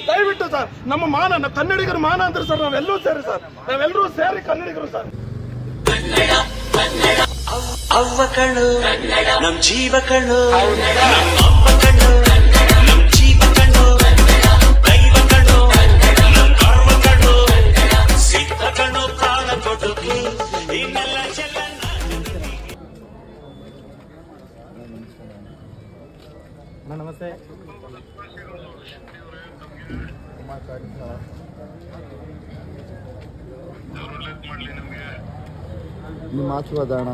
ದಯವಿಟ್ಟು ಸರ್ ನಮ್ಮ ಮಾನ ನಮ್ಮ ಕನ್ನಡಿಗರ ಮಾನ ಅಂದ್ರೆ ಸರ್ ನಾವೆಲ್ಲರೂ ಸೇರಿ ಸರ್ ನಾವೆಲ್ಲರೂ ಸೇರಿ ಕನ್ನಡಿಗರು ಸರ್ ಅವ್ವ ಕಣ್ಣು ನಮ್ ಜೀವ ಕಣ್ಣು ನಮ್ ಅವ್ವ ಕಣ್ಣು ನಮ್ ಜೀವ ಕಣ್ಣು ದೈವ ಕಣ್ಣು ನಮ್ ಗರ್ವ ಕಣ್ಣು ಸಿದ್ಧ ಕಣ್ಣು ಪ್ರಾಣ ಕೊಡುಗೆ ಇನ್ನೆಲ್ಲ ಚೆಲ್ಲ ನಮಸ್ತೆ ನಿಮ್ಮ ಆಶೀರ್ವಾದ ಅಣ್ಣ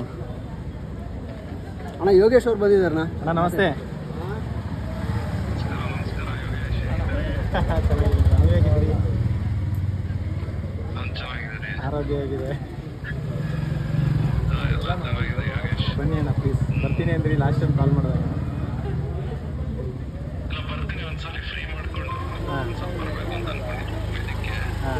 ಅಣ್ಣ ಯೋಗೇಶ್ ಅವ್ರು ಬಂದಿದ್ದಾರಣ್ಣ ಅಣ್ಣ ನಮಸ್ತೆ ಆರೋಗ್ಯ ಹೇಗಿದೆ ಬನ್ನಿ ಅಣ್ಣ ಪ್ಲೀಸ್ ಬರ್ತೀನಿ ಅಂದ್ರಿ ಲಾಸ್ಟ್ ಟೈಮ್ ಕಾಲ್ ಮಾಡಿದಾಗ ಹಾಂ ಹಾಂ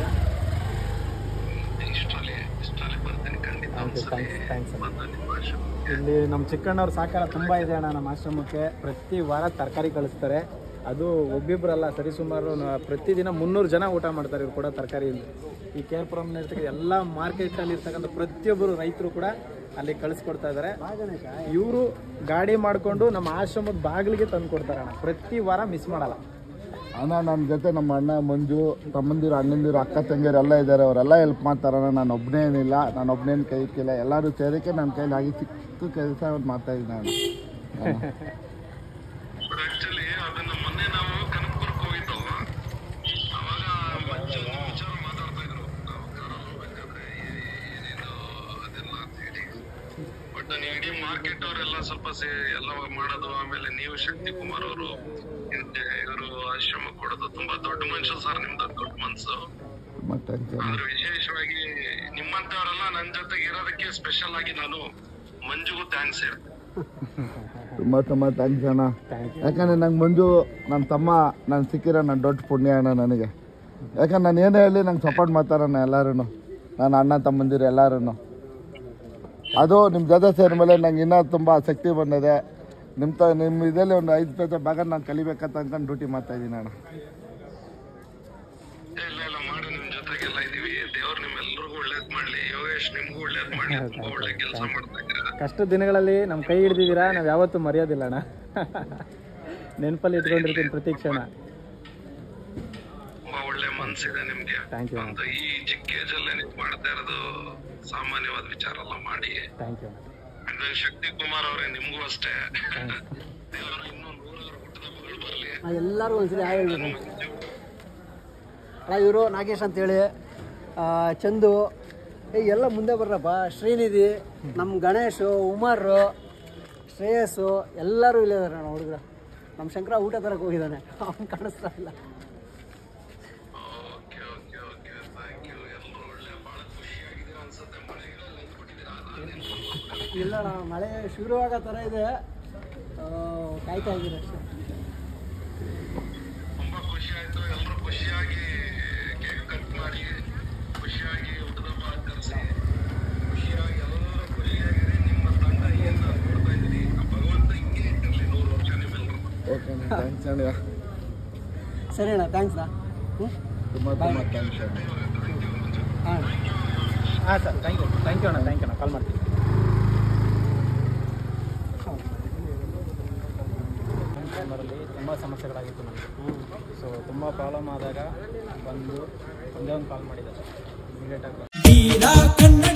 ಥ್ಯಾಂಕ್ಸ್ ಥ್ಯಾಂಕ್ಸ್ ಅಣ್ಣ ಇಲ್ಲಿ ನಮ್ಮ ಚಿಕ್ಕಣ್ಣವ್ರ ಸಹಕಾರ ತುಂಬ ಇದೆ ಅಣ್ಣ ನಮ್ಮ ಆಶ್ರಮಕ್ಕೆ ಪ್ರತಿ ವಾರ ತರಕಾರಿ ಕಳಿಸ್ತಾರೆ ಅದು ಒಬ್ಬಿಬ್ಬರಲ್ಲ ಸರಿಸುಮಾರು ನ- ಪ್ರತಿದಿನ ಮುನ್ನೂರು ಜನ ಊಟ ಮಾಡ್ತಾರೆ ಇವ್ರು ಕೂಡ ತರಕಾರಿಯಿಂದ ಈ ಕೇರ್ ಪುರಮ್ನ ಇರ್ತಕ್ಕ ಎಲ್ಲ ಮಾರ್ಕೆಟಲ್ಲಿ ಇರ್ತಕ್ಕಂಥ ಪ್ರತಿಯೊಬ್ಬರು ರೈತರು ಕೂಡ ಅಲ್ಲಿ ಕಳಿಸ್ಕೊಡ್ತಾ ಇದ್ದಾರೆ ಇವರು ಗಾಡಿ ಮಾಡಿಕೊಂಡು ನಮ್ಮ ಆಶ್ರಮದ ಬಾಗಿಲಿಗೆ ತಂದು ಕೊಡ್ತಾರೆ ಅಣ್ಣ ಪ್ರತಿ ವಾರ ಮಿಸ್ ಮಾಡಲ್ಲ ಅಣ್ಣ ನನ್ನ ಜೊತೆ ನಮ್ಮ ಅಣ್ಣ ಮಂಜು ತಮ್ಮಂದಿರು ಅಣ್ಣಂದಿರು ಅಕ್ಕ ತಂಗಿಯರು ಎಲ್ಲ ಇದ್ದಾರೆ ಅವರೆಲ್ಲ ಹೆಲ್ಪ್ ಮಾಡ್ತಾರಣ್ಣ ನಾನು ಒಬ್ಬನೇ ಏನಿಲ್ಲ ನಾನು ಒಬ್ಬನೇನು ಕೈ ಇಕ್ಕಿಲ್ಲ ಎಲ್ಲರೂ ಸೇರಿಕೆ ನನ್ನ ಕೈಲಿ ಆಗಿ ಚಿಕ್ಕ ಕೆಲಸ ಮಾಡ್ತಾ ಇದ್ದೀನಿ ಅಣ್ಣ ಆಕ್ಚುಲಿ ಅದನ್ನ ಮೊನ್ನೆ ನಾವು ಕನಕಪುರಕ್ಕೆ ಹೋಗಿದ್ದಲ್ವ ಅವಾಗ ಮಂಜು ವಿಚಾರ ಮಾತಾಡ್ತಾ ಇದ್ರು ನಾವು ಕಾರಲ್ಲಿ ಹೋಗ್ಬೇಕಾದ್ರೆ ಏನೇನು ಅದೆಲ್ಲ ಸೇರಿ ಬಟ್ ನೀವು ಇಡೀ ಮಾರ್ಕೆಟ್ ಅವರೆಲ್ಲ ಸ್ವಲ್ಪ ಸೇ ಎಲ್ಲ ಮಾಡೋದು ಆಮೇಲೆ ನೀವು ಶಕ್ತಿ ಕುಮಾರ್ ಅವರು ಇವರು ಆಶ್ರಮ ಕೊಡೋದು ತುಂಬಾ ದೊಡ್ಡ ಮನುಷ್ಯ ಸರ್ ನಿಮ್ದು ದೊಡ್ಡ ಮನ್ಸು ತುಂಬ ಥ್ಯಾಂಕ್ಸ್ ಅಣ್ಣ ಆದ್ರೆ ವಿಶೇಷವಾಗಿ ನಿಮ್ಮಂತವರೆಲ್ಲ ನನ್ನ ಜೊತೆಗೆ ಇರೋದಕ್ಕೆ ಸ್ಪೆಷಲ್ ಆಗಿ ನಾನು ಮಂಜುಗೂ ಥ್ಯಾಂಕ್ಸ್ ಹೇಳ್ತೀನಿ ತುಂಬ ತುಂಬ ಥ್ಯಾಂಕ್ಸ್ ಅಣ್ಣ ಯಾಕಂದ್ರೆ ನಂಗೆ ಮಂಜು ನನ್ನ ತಮ್ಮ ನಾನು ಸಿಕ್ಕಿರೋ ನನ್ನ ದೊಡ್ಡ ಪುಣ್ಯ ಅಣ್ಣ ನನಗೆ ಯಾಕಂದ್ರೆ ನಾನು ಏನೇ ಹೇಳಿ ನಂಗೆ ಸಪೋರ್ಟ್ ಮಾಡ್ತಾರಣ್ಣ ಎಲ್ಲರೂ ನನ್ನ ಅಣ್ಣ ತಮ್ಮಂದಿರು ಎಲ್ಲರೂ ಅದು ನಿಮ್ಮ ಜೊತೆ ಸೇರಿದ ಮೇಲೆ ನಂಗೆ ಇನ್ನೂ ತುಂಬ ಶಕ್ತಿ ಬಂದಿದೆ ನಿಮ್ಮ ತ ನಿಮ್ಮ ಇದರಲ್ಲಿ ಒಂದು ಐದು ಪೈಸೆ ಭಾಗ ನಾನು ಕಲಿಬೇಕಂತ ಅನ್ಕೊಂಡು ಡ್ಯೂಟಿ ಮಾಡ್ತಾ ಇದ್ದೀನಿ ಅಣ್ಣ ಇಲ್ಲ ಇಲ್ಲ ಮಾಡಿ ನಿಮ್ ಜೊತೆಗೆಲ್ಲ ಇದೀವಿ ದೇವ್ರು ನಿಮ್ಮೆಲ್ರಿಗೂ ಒಳ್ಳೇದ್ ಮಾಡ್ಲಿ ಯೋಗೇಶ್ ನಿಮ್ಗೂ ಒಳ್ಳೇದ್ ಮಾಡ್ಲಿ ತುಂಬಾ ಒಳ್ಳೆ ಕೆಲಸ ಮಾಡ್ತಾ ಇದ್ದೀರಾ ಕಷ್ಟದ ದಿನಗಳಲ್ಲಿ ನಮ್ಮ ಕೈ ಹಿಡ್ದಿದ್ದೀರಾ ನಾವು ಯಾವತ್ತೂ ಮರೆಯೋದಿಲ್ಲ ಅಣ್ಣ ನೆನಪಲ್ಲಿ ಇಟ್ಕೊಂಡಿರ್ತೀನಿ ಪ್ರತಿ ಕ್ಷಣ ತುಂಬಾ ಒಳ್ಳೆ ಮನ್ಸಿದೆ ನಿಮ್ಗೆ ಥ್ಯಾಂಕ್ ಯು ಅಂತ ಈ ಚಿಕ್ಕ ಏಜ್ ಅಲ್ಲೇ ನೀವು ಮಾಡ್ತಾ ಇರೋದು ಸಾಮಾನ್ಯವಾದ ವಿಚಾರ ಎಲ್ಲ ಮಾಡಿ ಥ್ಯಾಂಕ್ ಯು ಅಂದ್ರೆ ಶಕ್ತಿ ಕುಮಾರ್ ಅವರೇ ನಿಮ್ಗೂ ಅಷ್ಟೇ ದೇವರು ಇನ್ನೂ ನೂರಾರು ಹುಟ್ಟದ ಮಗಳು ಬರ್ಲಿ ಎಲ್ಲರೂ ಒಂದ್ಸಲಿ ಹಾಯ್ ಹೇಳ್ಬೇಕು ಅಣ್ಣ ಇವರು ನಾಗೇಶ್ ಅಂತೇಳಿ ಆ, ಚಂದು ಏ ಎಲ್ಲ ಮುಂದೆ ಬರ್ರಪ್ಪ ಶ್ರೀನಿಧಿ ನಮ್ಮ ಗಣೇಶು ಉಮರ್ ಶ್ರೇಯಸ್ಸು ಎಲ್ಲರೂ ಇಲ್ಲೇ ಇದಾರೆ ಅಣ್ಣ ಹುಡುಗರು ನಮ್ಮ ಶಂಕರ ಊಟ ತರಕ್ಕೆ ಹೋಗಿದ್ದಾನೆ ಅವ್ನು ಕಾಣಿಸ್ತಾ ಇಲ್ಲ okay okay okay thank you ಎಲ್ಲರೂ ಒಳ್ಳೆ ಬಹಳ ಖುಷಿಯಾಗಿದ್ದೀರಾ ಅನ್ಸುತ್ತೆ ಮಳೆಗೆಲ್ಲ ನಿಂತ್ಬಿಟ್ಟಿದ್ದೀರಾ ಇಲ್ಲ ಅಣ್ಣ ಮಳೆ ಶುರುವಾಗೋ ಥರ ಇದೆ ಆ, ಕಾಯ್ತಾ ಇದ್ದೀನಿ ಅಷ್ಟೇ ತುಂಬಾ ಖುಷಿ ಆಯ್ತು ಎಲ್ಲರೂ ಖುಷಿಯಾಗಿ ಕೇಕ್ ಕಟ್ ಮಾಡಿ ಖುಷಿಯಾಗಿ ಊಟದ ಆಚರಿಸಿ ಖುಷಿಯಾಗಿ ಎಲ್ಲರೂ ಖುಷಿಯಾಗಿರಿ ನಿಮ್ಮ ತಂಡ ಏನ್ ನಾನ್ ನೋಡ್ತಾ ಇದ್ದೀನಿ ಆ ಭಗವಂತ ಹಿಂಗೆ ಇಟ್ಟಿರ್ಲಿ ನೂರು ವರ್ಷ ನಿಮ್ಮೆಲ್ಲರೂ ಓಕೆ ಥ್ಯಾಂಕ್ಸ್ ಅಣ್ಣ ಸರಿ ಅಣ್ಣ ಥ್ಯಾಂಕ್ಸ್ ನಾ ಹ್ಞೂ ತುಂಬ ತುಂಬ ಥ್ಯಾಂಕ್ಸ್ ಅಣ್ಣ ಹಾಂ ಹಾಂ sir thank you thank you ಅಣ್ಣ ಥ್ಯಾಂಕ್ ಯು ಅಣ್ಣ ಕಾಲ್ ಮಾಡ್ತೀನಿ ಬರಲಿ ತುಂಬ ಸಮಸ್ಯೆಗಳಾಗಿತ್ತು ನನಗೆ ಸೊ ತುಂಬ ಪ್ರಾಬ್ಲಮ್ ಆದಾಗ ಬಂದು ಒಂದೇ ಒಂದು ಕಾಲ್ ಮಾಡಿದೆ ಇಮಿಡಿಯೇಟಾಗಿ ವೀರ ಕನ್ನಡ